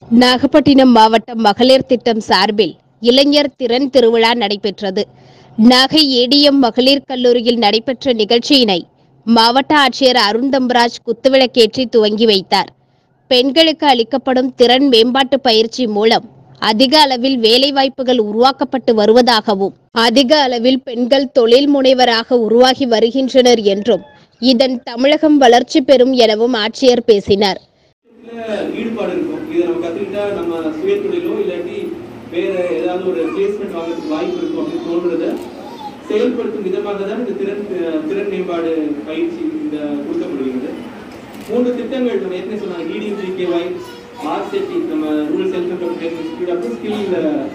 நாகப்பட்டினம் மாவட்டம் மகளிர் திட்டம் சார்பில் இளைஞர் திறன் திருவிழா நடைபெற்றது நாகை ஏடிஎம் மகளிர் கல்லூரியில் நடைபெற்ற நிகழ்ச்சியினை மாவட்ட ஆட்சியர் அருண் தம்பராஜ் குத்துவிளக்கேற்றி துவங்கி வைத்தார் பெண்களுக்கு அளிக்கப்படும் திறன் மேம்பாட்டு பயிற்சி மூலம் அதிக அளவில் வேலைவாய்ப்புகள் உருவாக்கப்பட்டு வருவதாகவும் அதிக அளவில் பெண்கள் தொழில் முனைவராக உருவாகி வருகின்றனர் என்றும் இதன் தமிழகம் வளர்ச்சி பெறும் எனவும் ஆட்சியர் பேசினார் இதுல ஈடுபாடு இருக்கும் இதை நம்ம கத்துக்கிட்டா நம்ம சுய தொழிலோ இல்லாட்டி வேற ஏதாவது ஒரு பிளேஸ்மெண்ட் வாங்குறதுக்கு வாய்ப்பு இருக்கும் அப்படின்னு தோன்றத செயல்படுத்தும் விதமாக தான் இந்த திறன் அஹ், திறன் மேம்பாடு பயிற்சி இந்த கொடுக்கப்படுகிறது மூன்று திட்டங்கள் நம்ம ஏற்கனவே சொன்னாங்க இடிஎம் ஜிகேஒய் ஆர்செட்டி நம்ம ரூரல் செல்ஃப் எம்ப்ளாய்மெண்ட் இன்ஸ்டியூட் அப்புறம் ஸ்கில்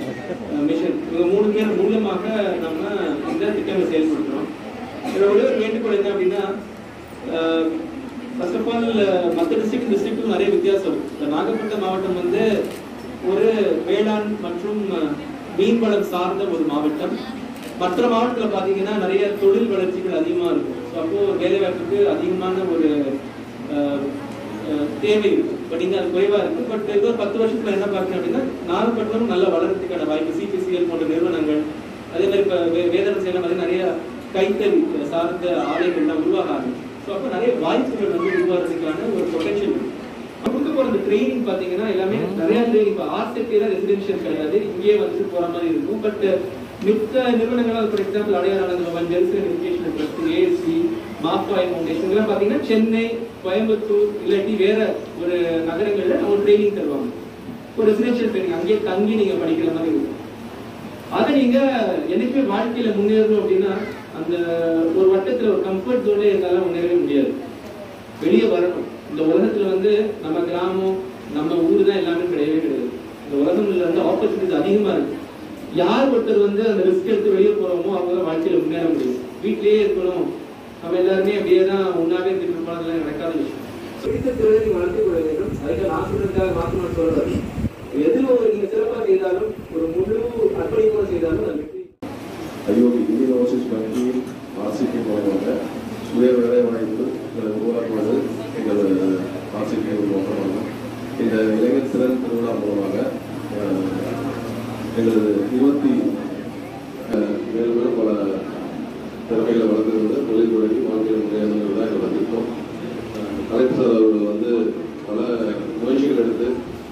மிஷன் இவங்க மூணு பேர் மூலமாக நம்ம இந்த திட்டங்களை செயல்படுத்துறோம் இதோட ஒரே ஒரு வேண்டுகோள் என்ன அப்படின்னா ஃபர்ஸ்ட் ஆஃப் ஆல் மற்ற டிஸ்ட்ரிக்ட் டிஸ்ட்ரிக்ட்டும் நிறைய வித்தியாசம் இருக்கு. இந்த நாகப்பட்டினம் மாவட்டம் வந்து ஒரு வேளாண் மற்றும் அஹ், மீன்வளம் சார்ந்த ஒரு மாவட்டம் மற்ற மாவட்டத்தில் பார்த்தீங்கன்னா நிறைய தொழில் வளர்ச்சிகள் அதிகமாக இருக்கும் ஸோ அப்போ வேலைவாய்ப்புக்கு அதிகமான ஒரு அஹ், அஹ், தேவை இருக்கு பட் இங்கே அது குறைவாக இருக்கு பட் இது ஒரு பத்து வருஷத்துல என்ன பார்க்கணும் அப்படின்னா நாகப்பட்டினம் நல்ல வளர்றதுக்கான வாய்ப்பு சிபிசிஎல் போன்ற நிறுவனங்கள் அதே மாதிரி இப்போ வேதனம் செய்யலாம் பார்த்தீங்கன்னா நிறைய கைத்தறி சார்ந்த ஆலைகள்லாம் உருவாக ஆரம்பிச்சு ஸோ அப்போ நிறைய வாய்ப்புகள் வந்து உருவாகிறதுக்கான ஒரு பொட்டன்ஷியல் இருக்கு கொடுக்க போற அந்த ட்ரைனிங் பாத்தீங்கன்னா எல்லாமே நிறைய ட்ரைனிங் இப்போ ஆர்சிட்டியில ரெசிடென்ஷியல் கிடையாது இங்கேயே வந்து போற மாதிரி இருக்கும் பட் மித்த நிறுவனங்கள் ஃபார் எக்ஸாம்பிள் அடையாளம் Jelson education trust ASC Mapoi foundation இதெல்லாம் பாத்தீங்கன்னா சென்னை கோயம்புத்தூர் இல்லாட்டி வேற ஒரு நகரங்கள்ல நம்ம ட்ரைனிங் தருவாங்க ஒரு ரெசிடென்ஷியல் ட்ரைனிங் அங்கேயே தங்கி நீங்க படிக்கிற மாதிரி இருக்கும் அதை நீங்க என்னைக்குமே வாழ்க்கையில முன்னேறணும் அப்படின்னா அந்த ஒரு வட்டத்துல ஒரு கம்ஃபர்ட் ஜோன்ல இருந்தாலும் முன்னேறவே முடியாது வெளியே வரணும் இந்த உலகத்துல வந்து நம்ம கிராமம் நம்ம ஊர் தான் எல்லாமே கிடையவே கிடையாது இந்த உலகம்ல வந்து ஆப்பர்ச்சுனிட்டிஸ் அதிகமா இருக்கு யார் ஒருத்தர் வந்து அந்த ரிஸ்க் எடுத்து வெளியே போறோமோ அவங்க தான் வாழ்க்கையில முன்னேற முடியும் வீட்லயே இருக்கணும் நம்ம எல்லாருமே அப்படியே தான் ஒன்னாவே இருந்துட்டு போனதுலாம் நடக்காத விஷயம் பிடித்த திறனை வளர்த்துக் கொள்ள வேண்டும் அதுக்கு நான் சொல்றதுக்காக மாற்றணும் சொல்றது எதுல ஒரு நீங்க சிறப்பா செய்தாலும் ஒரு முழு அர்ப்பணிப்போடு செய்தாலும் அது வெற்றி ஐஓபி இந்தியன் ஓவர்சீஸ் வங்கி ஆர்சிபி மூலமாக சுய வேலை வாய்ப்பு உருவாக்குவது எங்கள் ஆர்சிபி நோக்கமாகும் இந்த இளைஞர் திறன் திருவிழா மூலமாக அஹ், எங்களது இருபத்தி அஹ், மேலும் மேலும் பல திறமைகளை வளர்ந்து தொழில் தொடங்கி வாழ்க்கையில் முன்னேறணும் தான் எங்கள் திட்டம் அஹ், கலெக்டர் சார் அவர்கள் வந்து பல முயற்சிகள் எடுத்து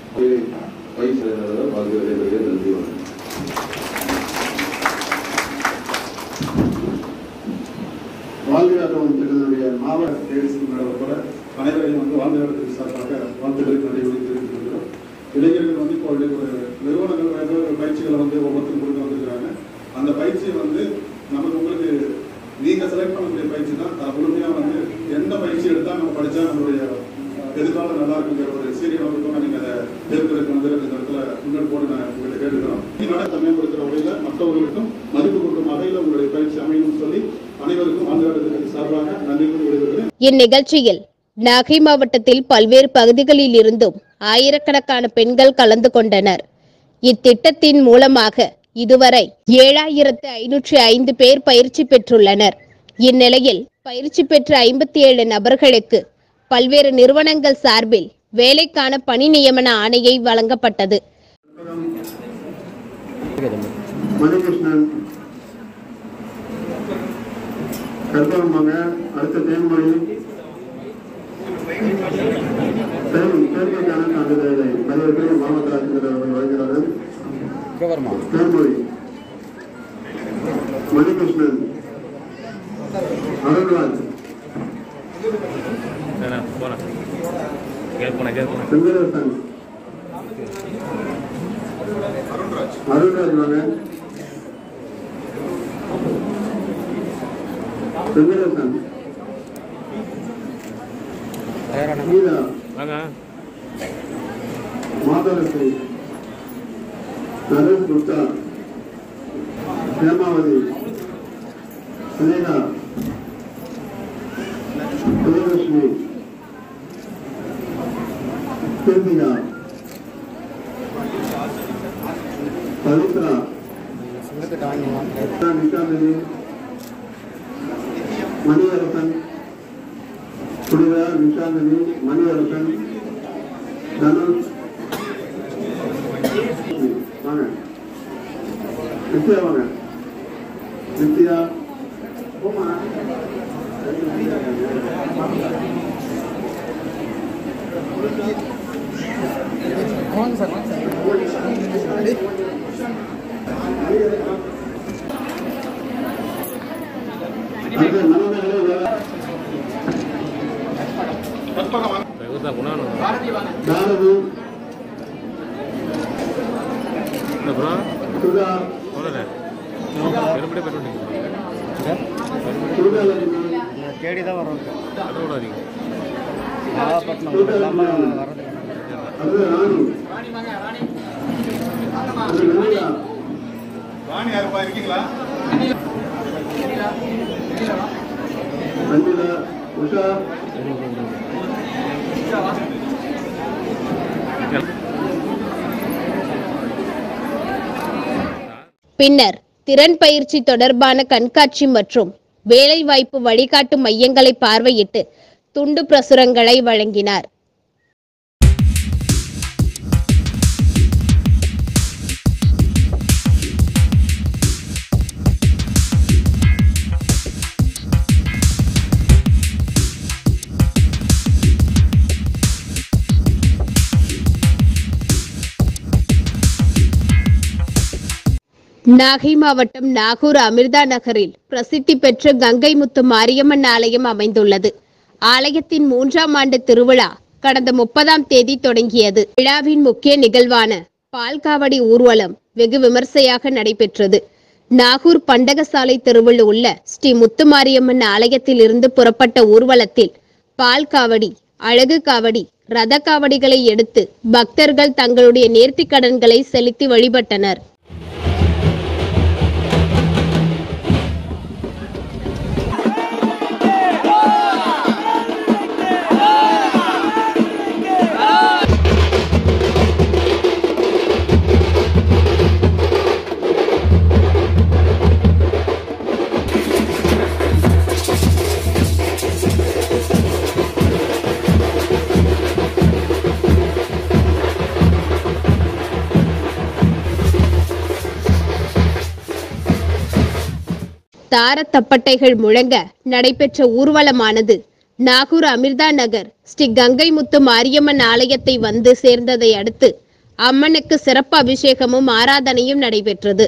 பயிற்சி வாழ்க்கை விடைபெறுகிறேன் நன்றி வணக்கம் வாழ்வியாக்கம் திட்டத்தினுடைய மாவட்ட தேர்ச்சி மேடம் கூட அனைவரையும் வந்து வாழ்வியாளத்துக்கு சார்பாக வாழ்த்துக்களை நடைபெறி தெரிவித்திருக்கிறோம் இளைஞர்கள் வந்து இப்போ ஒரு நிறுவனங்கள் வெவ்வேறு பயிற்சிகளை வந்து ஒவ்வொருத்தரும் கொடுக்க வந்திருக்கிறாங்க அந்த பயிற்சியை வந்து நமக்கு உங்களுக்கு நீங்க செலக்ட் பண்ணக்கூடிய பயிற்சி தான் அது முழுமையா வந்து எந்த பயிற்சி எடுத்தா நம்ம படிச்சா நம்மளுடைய அஹ், எதிர்காலம் நல்லா இருக்குங்கிற ஒரு சீரிய நோக்கத்தோட நீங்க அதை தேர்ந்தெடுக்க வந்து இந்த இடத்துல முன்னெடுப்போடு நான் உங்கள்கிட்ட கேட்டுக்கிறோம் இதோட தன்மைப்படுத்துகிற வகையில மற்றவர்களுக்கும் மதிப்பு கொடுக்கும் வகையில் உங்களுடைய பயிற்சி அமையணும்னு சொல்லி அனைவருக்கும் வாழ்வியாளத்துக்கு சார்பாக நன்றி கூறி விடைபெறுகிறேன் இந்நிகழ்ச்சியில் நாகை மாவட்டத்தில் பல்வேறு பகுதிகளில் இருந்தும் ஆயிரக்கணக்கான பெண்கள் கலந்து கொண்டனர் இத்திட்டத்தின் மூலமாக இதுவரை ஏழாயிரத்து ஐநூற்றி ஐந்து பேர் பயிற்சி பெற்றுள்ளனர் இந்நிலையில் பயிற்சி பெற்ற ஐம்பத்தி ஏழு நபர்களுக்கு பல்வேறு நிறுவனங்கள் சார்பில் வேலைக்கான பணி நியமன ஆணையை வழங்கப்பட்டது மணிகிருஷ்ணன் கற்பகம்பாங்க அடுத்த தேன்மொழி தேன்- தேர்வுக்கான சான்றிதழை மரியாதை மாவட்ட ஆட்சியர் அவர்கள் வழங்குகிறார்கள் தேன்மொழி மணிகிருஷ்ணன் அருள்ராஜ் போனேன் கேட்போனேன் கேட்போனேன் செங்கரசன் அருள்ராஜ் வாங்க செங்கரசன் கீதா வாங்க மாதலட்சுமி நரேஷ் குப்தா ஹேமாவதி சுனேகா சுயலட்சுமி கிருத்திகா பவித்ரா நிஷாந்தினி மணியரசன் புனிதா நிஷாந்தினி மணியரசன் தனுஷ் நித்யா வாங்க நித்யா போமா அடுத்து மனோதரே இவர் தான் குணானு தானது அப்புறம் சுதா அவ்வளோண்ணே பெரும்படியே பெரும்படி சுதா லட்சுமி தேடி தான் வரோம் அதோட அதிகம் நாகப்பட்டினம் இல்லாமல் வர்றது அடுத்து ராணி அடுத்து நந்திதா நந்திதா உஷா பின்னர் திறன் பயிற்சி தொடர்பான கண்காட்சி மற்றும் வேலைவாய்ப்பு வழிகாட்டு மையங்களை பார்வையிட்டு துண்டு பிரசுரங்களை வழங்கினார் நாகை மாவட்டம் நாகூர் அமிர்தா நகரில் பிரசித்தி பெற்ற கங்கை முத்து மாரியம்மன் ஆலயம் அமைந்துள்ளது ஆலயத்தின் மூன்றாம் ஆண்டு திருவிழா கடந்த முப்பதாம் தேதி தொடங்கியது விழாவின் முக்கிய நிகழ்வான பால்காவடி ஊர்வலம் வெகு விமர்சையாக நடைபெற்றது நாகூர் பண்டகசாலை தெருவில் உள்ள ஸ்ரீ முத்துமாரியம்மன் ஆலயத்தில் இருந்து புறப்பட்ட ஊர்வலத்தில் பால் காவடி அழகு காவடி ரத காவடிகளை எடுத்து பக்தர்கள் தங்களுடைய நேர்த்திக் கடன்களை செலுத்தி வழிபட்டனர் தாரத்தப்பட்டைகள் முழங்க நடைபெற்ற ஊர்வலமானது நாகூர் அமிர்தா நகர் ஸ்ரீ கங்கை முத்து மாரியம்மன் ஆலயத்தை வந்து சேர்ந்ததை அடுத்து அம்மனுக்கு சிறப்பு அபிஷேகமும் ஆராதனையும் நடைபெற்றது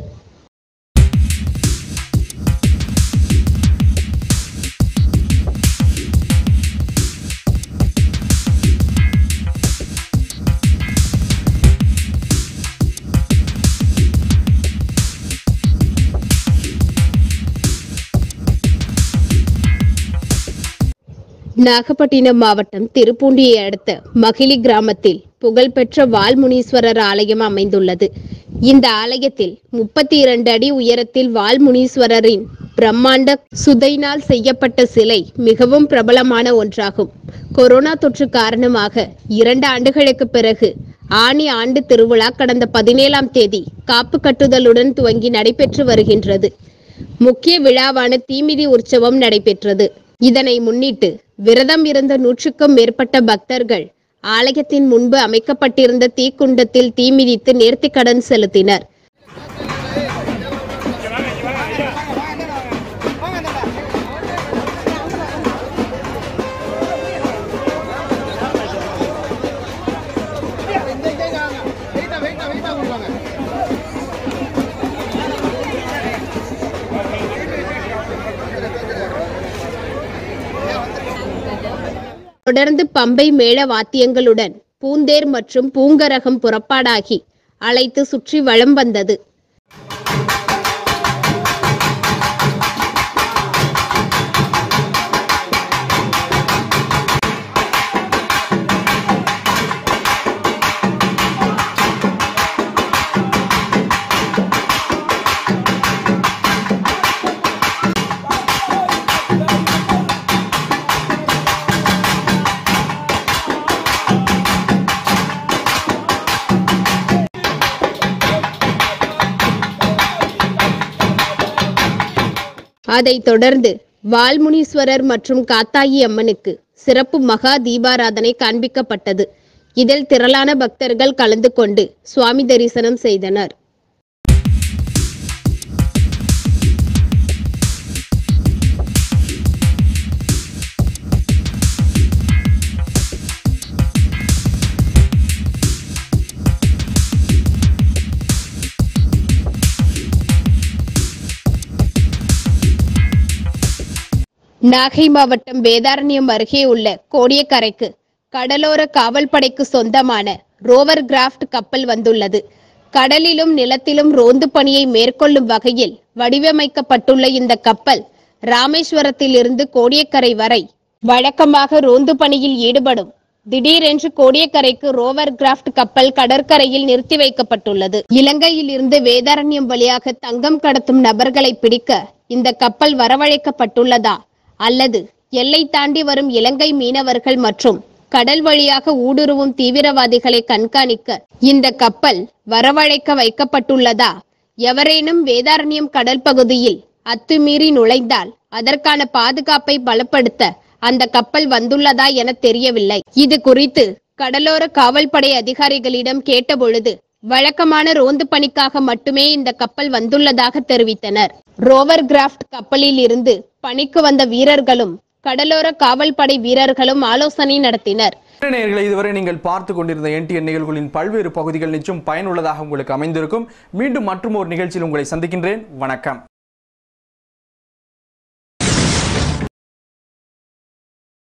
நாகப்பட்டினம் மாவட்டம் திருப்பூண்டியை அடுத்த மகிழி கிராமத்தில் புகழ்பெற்ற வால்முனீஸ்வரர் ஆலயம் அமைந்துள்ளது இந்த ஆலயத்தில் முப்பத்தி இரண்டு அடி உயரத்தில் வால்முனீஸ்வரரின் பிரம்மாண்ட சுதையினால் செய்யப்பட்ட சிலை மிகவும் பிரபலமான ஒன்றாகும் கொரோனா தொற்று காரணமாக இரண்டு ஆண்டுகளுக்கு பிறகு ஆணி ஆண்டு திருவிழா கடந்த பதினேழாம் தேதி காப்பு கட்டுதலுடன் துவங்கி நடைபெற்று வருகின்றது முக்கிய விழாவான தீமிதி உற்சவம் நடைபெற்றது இதனை முன்னிட்டு விரதம் இருந்த நூற்றுக்கும் மேற்பட்ட பக்தர்கள் ஆலயத்தின் முன்பு அமைக்கப்பட்டிருந்த தீக்குண்டத்தில் தீ மிதித்து நேர்த்திக்கடன் செலுத்தினர் தொடர்ந்து பம்பை மேள வாத்தியங்களுடன் பூந்தேர் மற்றும் பூங்கரகம் புறப்பாடாகி அழைத்து சுற்றி வலம் வந்தது அதைத் தொடர்ந்து வால்முனீஸ்வரர் மற்றும் காத்தாயி அம்மனுக்கு சிறப்பு மகா தீபாராதனை காண்பிக்கப்பட்டது இதில் திரளான பக்தர்கள் கலந்து கொண்டு சுவாமி தரிசனம் செய்தனர் நாகை மாவட்டம் வேதாரண்யம் அருகே உள்ள கோடியக்கரைக்கு கடலோர காவல்படைக்கு சொந்தமான ரோவர் கிராஃப்ட் கப்பல் வந்துள்ளது கடலிலும் நிலத்திலும் ரோந்து பணியை மேற்கொள்ளும் வகையில் வடிவமைக்கப்பட்டுள்ள இந்த கப்பல் ராமேஸ்வரத்தில் இருந்து கோடியக்கரை வரை வழக்கமாக ரோந்து பணியில் ஈடுபடும் திடீரென்று கோடியக்கரைக்கு ரோவர் கிராஃப்ட் கப்பல் கடற்கரையில் நிறுத்தி வைக்கப்பட்டுள்ளது இலங்கையில் இருந்து வேதாரண்யம் வழியாக தங்கம் கடத்தும் நபர்களை பிடிக்க இந்த கப்பல் வரவழைக்கப்பட்டுள்ளதா அல்லது எல்லை தாண்டி வரும் இலங்கை மீனவர்கள் மற்றும் கடல் வழியாக ஊடுருவும் தீவிரவாதிகளை கண்காணிக்க இந்த கப்பல் வரவழைக்க வைக்கப்பட்டுள்ளதா எவரேனும் வேதாரண்யம் கடல் பகுதியில் அத்துமீறி நுழைந்தால் அதற்கான பாதுகாப்பை பலப்படுத்த அந்த கப்பல் வந்துள்ளதா என தெரியவில்லை இது குறித்து கடலோர காவல்படை அதிகாரிகளிடம் கேட்டபொழுது வழக்கமான ரோந்து பணிக்காக மட்டுமே இந்த கப்பல் வந்துள்ளதாக தெரிவித்தனர் ரோவர் கிராஃப்ட் கப்பலில் இருந்து பணிக்கு வந்த வீரர்களும் கடலோர காவல்படை வீரர்களும் ஆலோசனை நடத்தினர் நேயர்களை இதுவரை நீங்கள் பார்த்து கொண்டிருந்த என்டிஎன் நிகழ்வுகளின் பல்வேறு பகுதிகள் நிச்சயம் பயனுள்ளதாக உங்களுக்கு அமைந்திருக்கும் மீண்டும் மற்றும் ஒரு நிகழ்ச்சியில் உங்களை சந்திக்கின்றேன் வணக்கம்